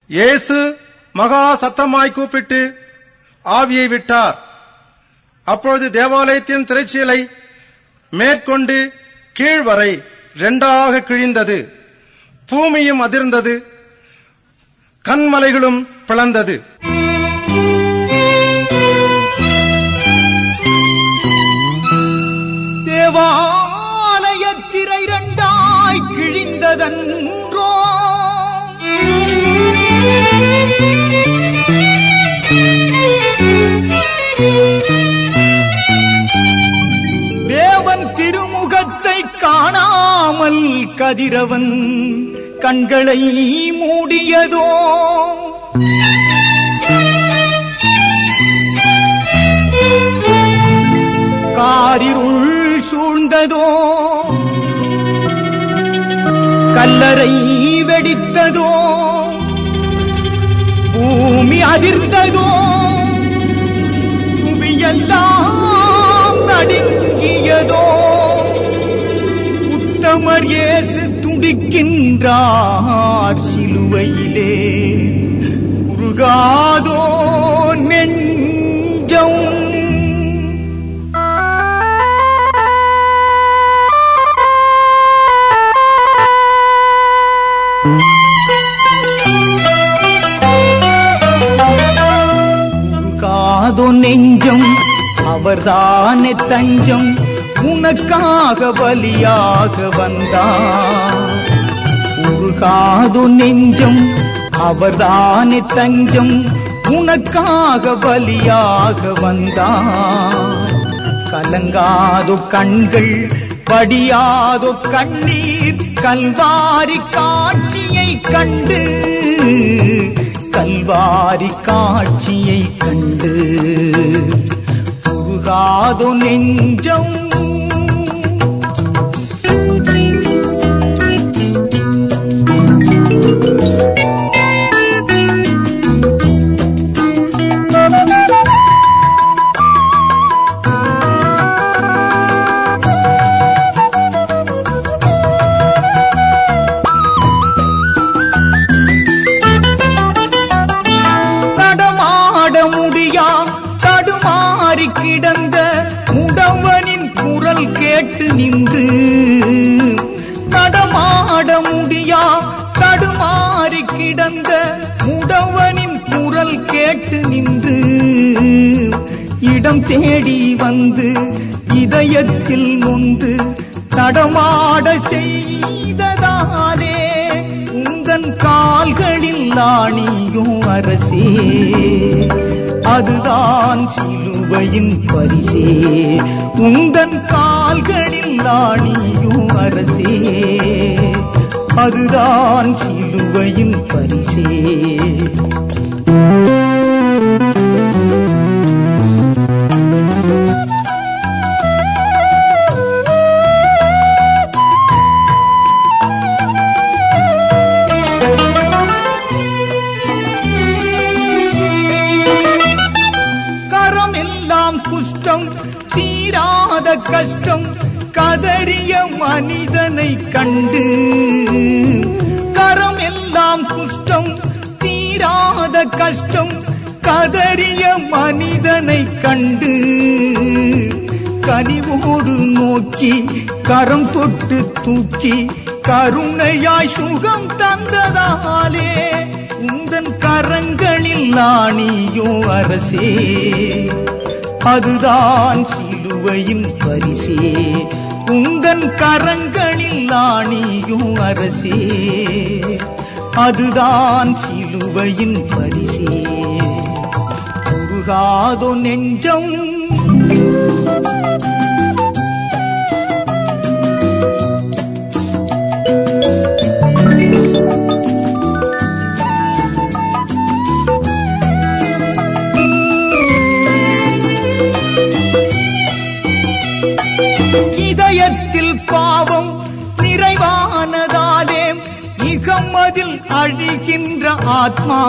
இயேசு மகா சத்தமாய் கூப்பிட்டு ஆவியை விட்டார் அப்பொழுது தேவாலயத்தின் திரைச்சீலை மேற்கொண்டு கீழ் வரை இரண்டாக கிழிந்தது பூமியும் அதிர்ந்தது கண்மலைகளும் பிளந்தது தேவாலயத்திரை இரண்டாய் கிழிந்ததன்றோ தேவன் திருமுகத்தை காணாமல் கதிரவன் கண்களை மூடியதோ காரிருள் சூழ்ந்ததோ கல்லறை வெடித்ததோ பூமி அதிர்ந்ததோ புவியெல்லாம் நடுங்கியதோ உத்தமர் இயேசு துடிக்கின்றார் சிலுவையிலே உருகாதோ நெஞ்சம் காதோ நெஞ்சம் அவர்தானே தஞ்சம் உனக்காக பலியாக வந்தார் உருகாதோ நெஞ்சம் அவர்தானே தஞ்சம் உனக்காக பலியாக வந்தார் கலங்காதோ கண்கள் படியாதோ கண்ணீர் கல்வாரி காட்சியை கண்டு கல்வாரி காட்சியை கண்டு உருகாதோ நெஞ்சம் நடமாட முடியா தடுமாறி கிடந்த முடவனின் குரல் கேட்டு நின்று நடமாட முடியா தடுமாறி கிடந்த முடவனின் குரல் கேட்டு நின்று இடம் தேடி வந்து இதயத்தில் நொந்து நடமாட செய்ததாலே உந்தன் கால்களில் ஆணியும் அரசே அதுதான் சிலுவையின் பரிசே உந்தன் கால்களில் ஆணியும் அரசே அதுதான் சிலுவையின் பரிசே கரம் எல்லாம் குஷ்டம் தீராத கஷ்டம் கதறிய மனிதனை கண்டு கரம் எல்லாம் குஷ்டம் தீராத கஷ்டம் கதறிய மனிதனை கண்டு கனிவோடு நோக்கி கரம் தொட்டு தூக்கி கருணையாய் சுகம் தந்ததாலே உந்தன் கரங்களில் ஆணியோ அரசே அதுதான் சிலுவையின் பரிசே உந்தன் கரங்களில் ஆணியோ அரசே அதுதான் சிலுவையின் பரிசே உருகாதோ நெஞ்சம் இதயத்தில் பாவம் நிறைவானதாலே இகமதில் அழிகின்ற ஆத்மா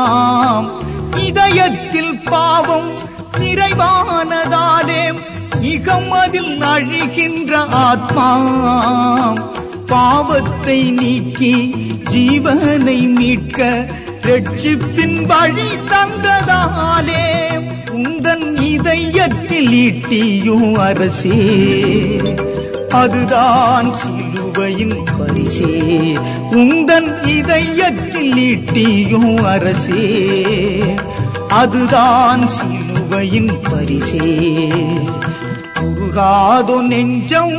இதயத்தில் பாவம் நிறைவானதாலே இகமதில் அழிகின்ற ஆத்மா பாவத்தை நீக்கி ஜீவனை மீட்க ரட்சிப்பின் வழி தந்ததாலே உந்தன் இதயத்தில் ஈட்டியும் அரசே அதுதான் சிலுவையின் பரிசே உந்தன் இதயத்தில் ஈட்டியும் அரசே அதுதான் சிலுவையின் பரிசே உருகாதோ நெஞ்சம்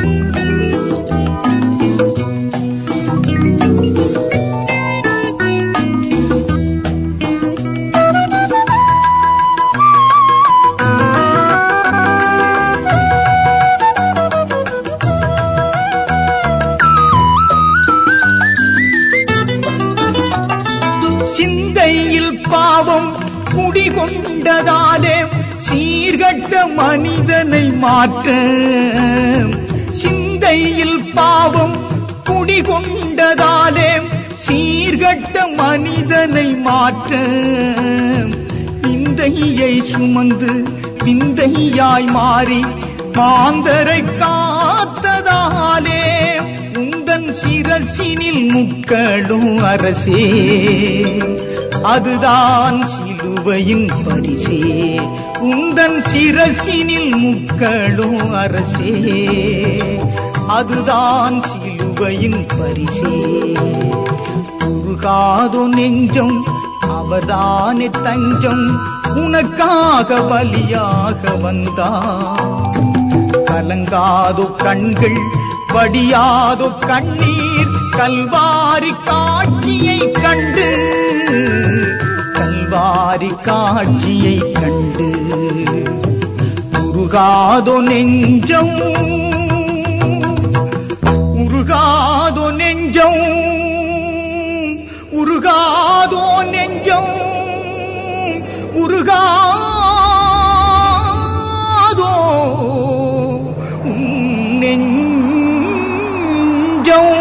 சிந்தையில் பாவம் குடிகொண்டதாலே சீர்கட்ட மனிதனை மாற்ற சிந்தையில் பாவம் குடிகொண்டதாலே சீர்கட்ட மனிதனை மாற்ற விந்தையை சுமந்து விந்தையாய் மாறி மாந்தரை காத்ததாலே உந்தன் சிரசினில் முக்களும் அரசே அதுதான் சிலுவையின் பரிசே உந்தன் சிரசினில் முக்களும் அரசே அதுதான் சிலுவையின் பரிசே உருகாதோ நெஞ்சம் அவர்தானே தஞ்சம் உனக்காக பலியாக வந்தார் கலங்காதோ கண்கள் வடியாதோ கண்ணீர் கல்வாரி காட்சியை கண்டு கல்வாரி காட்சியை கண்டு உருகாதோ நெஞ்சம் உருகாதோ நெஞ்சம் உருகாதோ நெஞ்சம் உருகாதோ உன் நெஞ்சம்